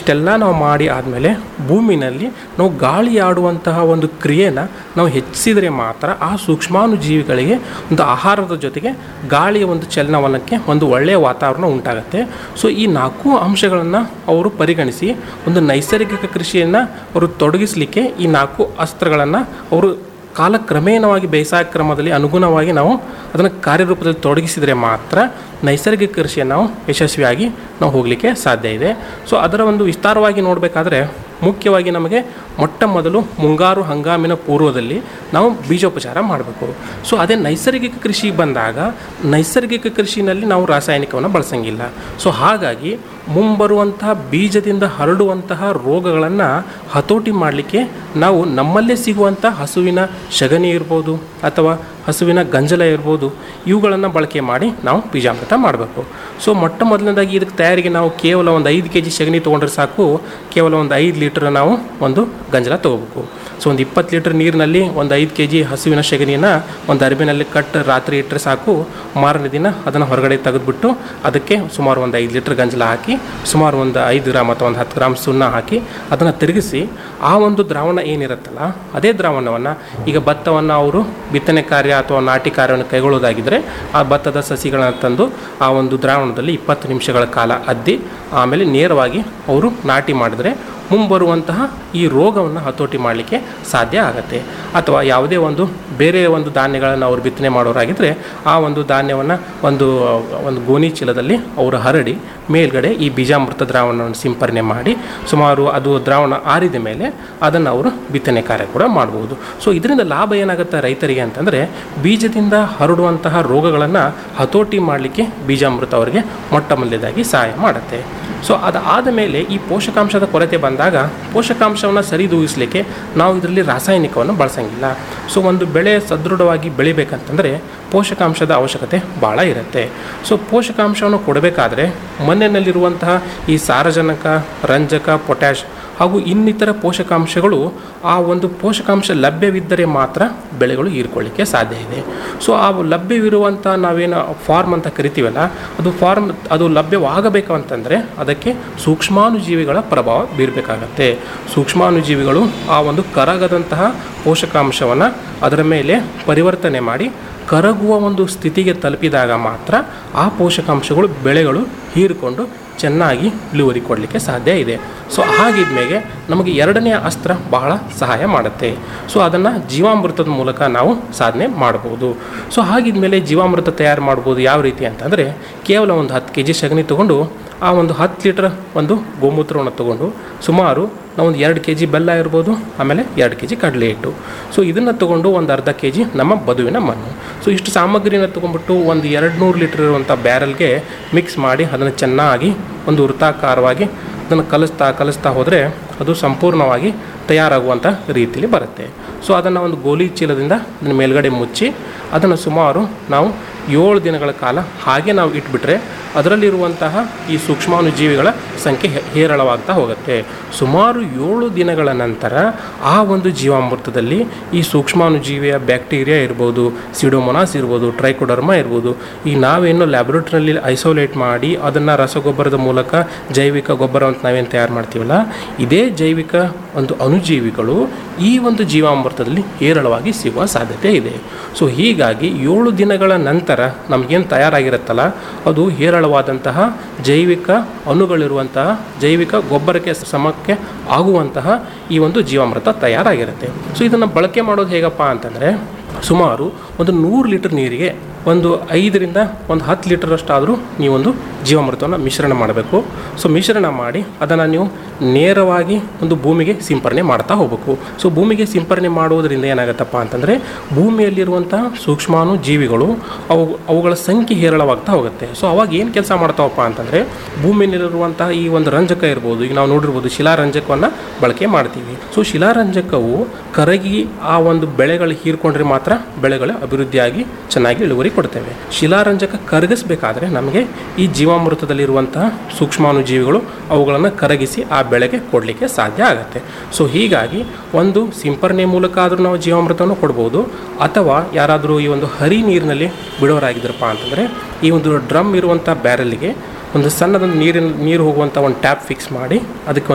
ಇಷ್ಟೆಲ್ಲ ನಾವು ಮಾಡಿ ಆದಮೇಲೆ ಭೂಮಿನಲ್ಲಿ ನಾವು ಗಾಳಿ ಆಡುವಂತಹ ಒಂದು ಕ್ರಿಯೆನ ನಾವು ಹೆಚ್ಚಿಸಿದರೆ ಮಾತ್ರ ಆ ಸೂಕ್ಷ್ಮಾಣು ಜೀವಿಗಳಿಗೆ ಒಂದು ಆಹಾರದ ಜೊತೆಗೆ ಗಾಳಿಯ ಒಂದು ಚಲನವಲನಕ್ಕೆ ಒಂದು ಒಳ್ಳೆಯ ವಾತಾವರಣ ಉಂಟಾಗುತ್ತೆ ಸೊ ಈ ನಾಲ್ಕು ಅಂಶಗಳನ್ನು ಅವರು ಪರಿಗಣಿಸಿ ಒಂದು ನೈಸರ್ಗಿಕ ಕೃಷಿಯನ್ನು ಅವರು ತೊಡಗಿಸಲಿಕ್ಕೆ ಈ ನಾಲ್ಕು ಅಸ್ತ್ರಗಳನ್ನು ಅವರು ಕಾಲಕ್ರಮೇಣವಾಗಿ ಬೇಸಾಯ ಕ್ರಮದಲ್ಲಿ ಅನುಗುಣವಾಗಿ ನಾವು ಅದನ್ನು ಕಾರ್ಯರೂಪದಲ್ಲಿ ತೊಡಗಿಸಿದರೆ ಮಾತ್ರ ನೈಸರ್ಗಿಕ ಕೃಷಿಯನ್ನು ನಾವು ಯಶಸ್ವಿಯಾಗಿ ನಾವು ಹೋಗಲಿಕ್ಕೆ ಸಾಧ್ಯ ಇದೆ ಸೊ ಅದರ ಒಂದು ವಿಸ್ತಾರವಾಗಿ ನೋಡಬೇಕಾದ್ರೆ ಮುಖ್ಯವಾಗಿ ನಮಗೆ ಮೊಟ್ಟ ಮೊದಲು ಮುಂಗಾರು ಹಂಗಾಮಿನ ಪೂರ್ವದಲ್ಲಿ ನಾವು ಬೀಜೋಪಚಾರ ಮಾಡಬೇಕು ಸೊ ಅದೇ ನೈಸರ್ಗಿಕ ಕೃಷಿ ಬಂದಾಗ ನೈಸರ್ಗಿಕ ಕೃಷಿನಲ್ಲಿ ನಾವು ರಾಸಾಯನಿಕವನ್ನು ಬಳಸಂಗಿಲ್ಲ ಸೊ ಹಾಗಾಗಿ ಮುಂಬರುವಂತಹ ಬೀಜದಿಂದ ಹರಡುವಂತಹ ರೋಗಗಳನ್ನು ಹತೋಟಿ ಮಾಡಲಿಕ್ಕೆ ನಾವು ನಮ್ಮಲ್ಲೇ ಸಿಗುವಂಥ ಹಸುವಿನ ಸಗಣಿ ಇರ್ಬೋದು ಅಥವಾ ಹಸುವಿನ ಗಂಜಲ ಇರ್ಬೋದು ಇವುಗಳನ್ನು ಬಳಕೆ ಮಾಡಿ ನಾವು ಬೀಜಾಮೃತ ಮಾಡಬೇಕು ಸೊ ಮೊಟ್ಟ ಮೊದಲನೇದಾಗಿ ಇದಕ್ಕೆ ತಯಾರಿಗೆ ನಾವು ಕೇವಲ ಒಂದು ಐದು ಕೆ ಜಿ ಸಗಣಿ ತೊಗೊಂಡ್ರೆ ಸಾಕು ಕೇವಲ ಒಂದು ಐದು ಲೀಟ್ರ್ ನಾವು ಒಂದು ಗಂಜಲ ತೊಗೋಬೇಕು ಸೊ ಒಂದು ಇಪ್ಪತ್ತು ಲೀಟ್ರ್ ನೀರಿನಲ್ಲಿ ಒಂದು ಐದು ಕೆ ಜಿ ಹಸುವಿನ ಸಗಣಿನ ಒಂದು ಅರಿಬಿನಲ್ಲಿ ಕಟ್ಟು ರಾತ್ರಿ ಇಟ್ಟರೆ ಸಾಕು ಮಾರನೇ ದಿನ ಅದನ್ನು ಹೊರಗಡೆ ತೆಗೆದುಬಿಟ್ಟು ಅದಕ್ಕೆ ಸುಮಾರು ಒಂದು ಐದು ಲೀಟ್ರ್ ಗಂಜಲ ಹಾಕಿ ಸುಮಾರು ಒಂದು ಐದು ಗ್ರಾಮ್ ಅಥವಾ ಒಂದು ಹತ್ತು ಗ್ರಾಮ್ ಸುಣ್ಣ ಹಾಕಿ ಅದನ್ನು ತಿರುಗಿಸಿ ಆ ಒಂದು ದ್ರಾವಣ ಏನಿರುತ್ತಲ್ಲ ಅದೇ ದ್ರಾವಣವನ್ನು ಈಗ ಭತ್ತವನ್ನು ಅವರು ಬಿತ್ತನೆ ಕಾರ್ಯ ಅಥವಾ ನಾಟಿ ಕಾರ್ಯವನ್ನು ಕೈಗೊಳ್ಳೋದಾಗಿದ್ದರೆ ಆ ಭತ್ತದ ಸಸಿಗಳನ್ನು ತಂದು ಆ ಒಂದು ದ್ರಾವಣದಲ್ಲಿ ಇಪ್ಪತ್ತು ನಿಮಿಷಗಳ ಕಾಲ ಅದ್ದಿ ಆಮೇಲೆ ನೇರವಾಗಿ ಅವರು ನಾಟಿ ಮಾಡಿದರೆ ಮುಂಬರುವಂತಹ ಈ ರೋಗವನ್ನು ಹತೋಟಿ ಮಾಡಲಿಕ್ಕೆ ಸಾಧ್ಯ ಆಗುತ್ತೆ ಅಥವಾ ಯಾವುದೇ ಒಂದು ಬೇರೆ ಒಂದು ಧಾನ್ಯಗಳನ್ನು ಅವರು ಬಿತ್ತನೆ ಮಾಡೋರಾಗಿದ್ದರೆ ಆ ಒಂದು ಧಾನ್ಯವನ್ನು ಒಂದು ಒಂದು ಗೋಣಿ ಚೀಲದಲ್ಲಿ ಅವರು ಹರಡಿ ಮೇಲ್ಗಡೆ ಈ ಬೀಜಾಮೃತ ದ್ರಾವಣವನ್ನು ಸಿಂಪರಣೆ ಮಾಡಿ ಸುಮಾರು ಅದು ದ್ರಾವಣ ಆರಿದ ಮೇಲೆ ಅದನ್ನು ಅವರು ಬಿತ್ತನೆ ಕಾರ್ಯ ಕೂಡ ಮಾಡ್ಬೋದು ಸೊ ಇದರಿಂದ ಲಾಭ ಏನಾಗುತ್ತೆ ರೈತರಿಗೆ ಅಂತಂದರೆ ಬೀಜದಿಂದ ಹರಡುವಂತಹ ರೋಗಗಳನ್ನು ಹತೋಟಿ ಮಾಡಲಿಕ್ಕೆ ಬೀಜಾಮೃತ ಅವರಿಗೆ ಮೊಟ್ಟ ಮೊದಲೇದಾಗಿ ಸಹಾಯ ಮಾಡುತ್ತೆ ಸೊ ಅದಾದ ಮೇಲೆ ಈ ಪೋಷಕಾಂಶದ ಕೊರತೆ ಬಂದಾಗ ಪೋಷಕಾಂಶವನ್ನು ಸರಿದೂಗಿಸಲಿಕ್ಕೆ ನಾವು ಇದರಲ್ಲಿ ರಾಸಾಯನಿಕವನ್ನು ಬಳಸಂಗಿಲ್ಲ ಸೊ ಒಂದು ಬೆಳೆ ಸದೃಢವಾಗಿ ಬೆಳಿಬೇಕಂತಂದರೆ ಪೋಷಕಾಂಶದ ಅವಶ್ಯಕತೆ ಭಾಳ ಇರುತ್ತೆ ಸೊ ಪೋಷಕಾಂಶವನ್ನು ಕೊಡಬೇಕಾದ್ರೆ ಮಣ್ಣಿನಲ್ಲಿರುವಂತಹ ಈ ಸಾರಜನಕ ರಂಜಕ ಪೊಟ್ಯಾಶ್ ಹಾಗೂ ಇನ್ನಿತರ ಪೋಷಕಾಂಶಗಳು ಆ ಒಂದು ಪೋಷಕಾಂಶ ಲಭ್ಯವಿದ್ದರೆ ಮಾತ್ರ ಬೆಳೆಗಳು ಹೀರ್ಕೊಳ್ಳಿಕ್ಕೆ ಸಾಧ್ಯ ಇದೆ ಸೊ ಆ ಲಭ್ಯವಿರುವಂಥ ನಾವೇನು ಫಾರ್ಮ್ ಅಂತ ಕರಿತೀವಲ್ಲ ಅದು ಫಾರ್ಮ್ ಅದು ಲಭ್ಯವಾಗಬೇಕು ಅಂತಂದರೆ ಅದಕ್ಕೆ ಸೂಕ್ಷ್ಮಾಣುಜೀವಿಗಳ ಪ್ರಭಾವ ಬೀರಬೇಕಾಗತ್ತೆ ಸೂಕ್ಷ್ಮಾಣುಜೀವಿಗಳು ಆ ಒಂದು ಕರಗದಂತಹ ಪೋಷಕಾಂಶವನ್ನು ಅದರ ಮೇಲೆ ಪರಿವರ್ತನೆ ಮಾಡಿ ಕರಗುವ ಒಂದು ಸ್ಥಿತಿಗೆ ತಲುಪಿದಾಗ ಮಾತ್ರ ಆ ಪೋಷಕಾಂಶಗಳು ಬೆಳೆಗಳು ಹೀರಿಕೊಂಡು ಚೆನ್ನಾಗಿ ಇಳುವರಿ ಕೊಡಲಿಕ್ಕೆ ಸಾಧ್ಯ ಇದೆ ಸೊ ಹಾಗಿದ್ಮೇಲೆ ನಮಗೆ ಎರಡನೆಯ ಅಸ್ತ್ರ ಬಹಳ ಸಹಾಯ ಮಾಡುತ್ತೆ ಸೊ ಅದನ್ನು ಜೀವಾಮೃತದ ಮೂಲಕ ನಾವು ಸಾಧನೆ ಮಾಡ್ಬೋದು ಸೊ ಹಾಗಿದ್ಮೇಲೆ ಜೀವಾಮೃತ ತಯಾರು ಮಾಡ್ಬೋದು ಯಾವ ರೀತಿ ಅಂತಂದರೆ ಕೇವಲ ಒಂದು ಹತ್ತು ಕೆ ಜಿ ಸಗಣಿ ತೊಗೊಂಡು ಆ ಒಂದು ಹತ್ತು ಲೀಟ್ರ್ ಒಂದು ಗೋಮೂತ್ರವನ್ನು ತೊಗೊಂಡು ಸುಮಾರು ನಾವು ಒಂದು ಎರಡು ಕೆ ಜಿ ಬೆಲ್ಲ ಇರ್ಬೋದು ಆಮೇಲೆ ಎರಡು ಕೆ ಜಿ ಕಡಲೆ ಹಿಟ್ಟು ಸೊ ಇದನ್ನು ತೊಗೊಂಡು ಒಂದು ಅರ್ಧ ಕೆ ಜಿ ನಮ್ಮ ಬದುವಿನ ಮಣ್ಣು ಸೊ ಇಷ್ಟು ಸಾಮಗ್ರಿನ ತೊಗೊಂಡ್ಬಿಟ್ಟು ಒಂದು ಎರಡು ನೂರು ಲೀಟ್ರ್ ಇರುವಂಥ ಬ್ಯಾರಲ್ಗೆ ಮಿಕ್ಸ್ ಮಾಡಿ ಅದನ್ನು ಚೆನ್ನಾಗಿ ಒಂದು ವೃತ್ತಾಕಾರವಾಗಿ ಅದನ್ನು ಕಲಿಸ್ತಾ ಕಲಿಸ್ತಾ ಹೋದರೆ ಅದು ಸಂಪೂರ್ಣವಾಗಿ ತಯಾರಾಗುವಂಥ ರೀತಿಯಲ್ಲಿ ಬರುತ್ತೆ ಸೊ ಅದನ್ನು ಒಂದು ಗೋಲಿ ಚೀಲದಿಂದ ಅದನ್ನ ಮೇಲ್ಗಡೆ ಮುಚ್ಚಿ ಅದನ್ನು ಸುಮಾರು ನಾವು ಏಳು ದಿನಗಳ ಕಾಲ ಹಾಗೆ ನಾವು ಇಟ್ಬಿಟ್ರೆ ಅದರಲ್ಲಿರುವಂತಹ ಈ ಸೂಕ್ಷ್ಮಾಣುಜೀವಿಗಳ ಸಂಖ್ಯೆ ಹೆ- ಹೇರಳವಾಗ್ತಾ ಹೋಗುತ್ತೆ ಸುಮಾರು ಏಳು ದಿನಗಳ ನಂತರ ಆ ಒಂದು ಜೀವಾಮೃತದಲ್ಲಿ ಈ ಸೂಕ್ಷ್ಮಾಣುಜೀವಿಯ ಬ್ಯಾಕ್ಟೀರಿಯಾ ಇರ್ಬೋದು ಸಿಡೋಮೊನಾಸ್ ಇರ್ಬೋದು ಟ್ರೈಕೋಡರ್ಮಾ ಇರ್ಬೋದು ಈ ನಾವೇನು ಲ್ಯಾಬೊರೇಟ್ರಿನಲ್ಲಿ ಐಸೋಲೇಟ್ ಮಾಡಿ ಅದನ್ನು ರಸಗೊಬ್ಬರದ ಮೂಲಕ ಜೈವಿಕ ಗೊಬ್ಬರ ಅಂತ ನಾವೇನು ತಯಾರು ಮಾಡ್ತೀವಲ್ಲ ಇದೇ ಜೈವಿಕ ಒಂದು ಅಣುಜೀವಿಗಳು ಈ ಒಂದು ಜೀವಾಮೃತದಲ್ಲಿ ಹೇರಳವಾಗಿ ಸಿಗುವ ಸಾಧ್ಯತೆ ಇದೆ ಸೊ ಹೀಗಾಗಿ ಏಳು ದಿನಗಳ ನಂತರ ನಮಗೇನು ತಯಾರಾಗಿರುತ್ತಲ್ಲ ಅದು ಹೇರಳವಾದಂತಹ ಜೈವಿಕ ಅಣುಗಳಿರುವಂತಹ ಜೈವಿಕ ಗೊಬ್ಬರಕ್ಕೆ ಸಮಕ್ಕೆ ಆಗುವಂತಹ ಈ ಒಂದು ಜೀವಾಮೃತ ತಯಾರಾಗಿರುತ್ತೆ ಸೊ ಇದನ್ನು ಬಳಕೆ ಮಾಡೋದು ಹೇಗಪ್ಪ ಅಂತಂದರೆ ಸುಮಾರು ಒಂದು ನೂರು ಲೀಟರ್ ನೀರಿಗೆ ಒಂದು ಐದರಿಂದ ಒಂದು ಹತ್ತು ಲೀಟರಷ್ಟಾದರೂ ನೀವೊಂದು ಜೀವಾಮೃತವನ್ನು ಮಿಶ್ರಣ ಮಾಡಬೇಕು ಸೊ ಮಿಶ್ರಣ ಮಾಡಿ ಅದನ್ನು ನೀವು ನೇರವಾಗಿ ಒಂದು ಭೂಮಿಗೆ ಸಿಂಪರಣೆ ಮಾಡ್ತಾ ಹೋಗಬೇಕು ಸೊ ಭೂಮಿಗೆ ಸಿಂಪರಣೆ ಮಾಡುವುದರಿಂದ ಏನಾಗುತ್ತಪ್ಪ ಅಂತಂದರೆ ಭೂಮಿಯಲ್ಲಿರುವಂತಹ ಸೂಕ್ಷ್ಮಾಣು ಜೀವಿಗಳು ಅವು ಅವುಗಳ ಸಂಖ್ಯೆ ಹೇರಳವಾಗ್ತಾ ಹೋಗುತ್ತೆ ಸೊ ಅವಾಗ ಏನು ಕೆಲಸ ಮಾಡ್ತಾವಪ್ಪ ಅಂತಂದರೆ ಭೂಮಿಯಲ್ಲಿರುವಂತಹ ಈ ಒಂದು ರಂಜಕ ಇರ್ಬೋದು ಈಗ ನಾವು ನೋಡಿರ್ಬೋದು ಶಿಲಾರಂಜಕವನ್ನು ಬಳಕೆ ಮಾಡ್ತೀವಿ ಸೊ ಶಿಲಾರಂಜಕವು ಕರಗಿ ಆ ಒಂದು ಬೆಳೆಗಳು ಹೀರ್ಕೊಂಡ್ರೆ ಮಾತ್ರ ಬೆಳೆಗಳು ಅಭಿವೃದ್ಧಿಯಾಗಿ ಚೆನ್ನಾಗಿ ಇಳುವರಿ ಕೊಡ್ತೇವೆ ಶಿಲಾರಂಜಕ ಕರಗಿಸ್ಬೇಕಾದ್ರೆ ನಮಗೆ ಈ ಜೀವಾಮೃತದಲ್ಲಿರುವಂತಹ ಸೂಕ್ಷ್ಮಾಣು ಜೀವಿಗಳು ಅವುಗಳನ್ನು ಕರಗಿಸಿ ಆ ಬೆಳೆಗೆ ಕೊಡಲಿಕ್ಕೆ ಸಾಧ್ಯ ಆಗುತ್ತೆ ಸೊ ಹೀಗಾಗಿ ಒಂದು ಸಿಂಪರಣೆ ಮೂಲಕ ಆದರೂ ನಾವು ಜೀವಾಮೃತವನ್ನು ಕೊಡ್ಬೋದು ಅಥವಾ ಯಾರಾದರೂ ಈ ಒಂದು ಹರಿ ನೀರಿನಲ್ಲಿ ಬಿಡೋರಾಗಿದ್ರಪ್ಪ ಅಂತಂದರೆ ಈ ಒಂದು ಡ್ರಮ್ ಇರುವಂಥ ಬ್ಯಾರಲ್ಲಿಗೆ ಒಂದು ಸಣ್ಣದೊಂದು ನೀರಿನ ನೀರು ಹೋಗುವಂಥ ಒಂದು ಟ್ಯಾಪ್ ಫಿಕ್ಸ್ ಮಾಡಿ ಅದಕ್ಕೆ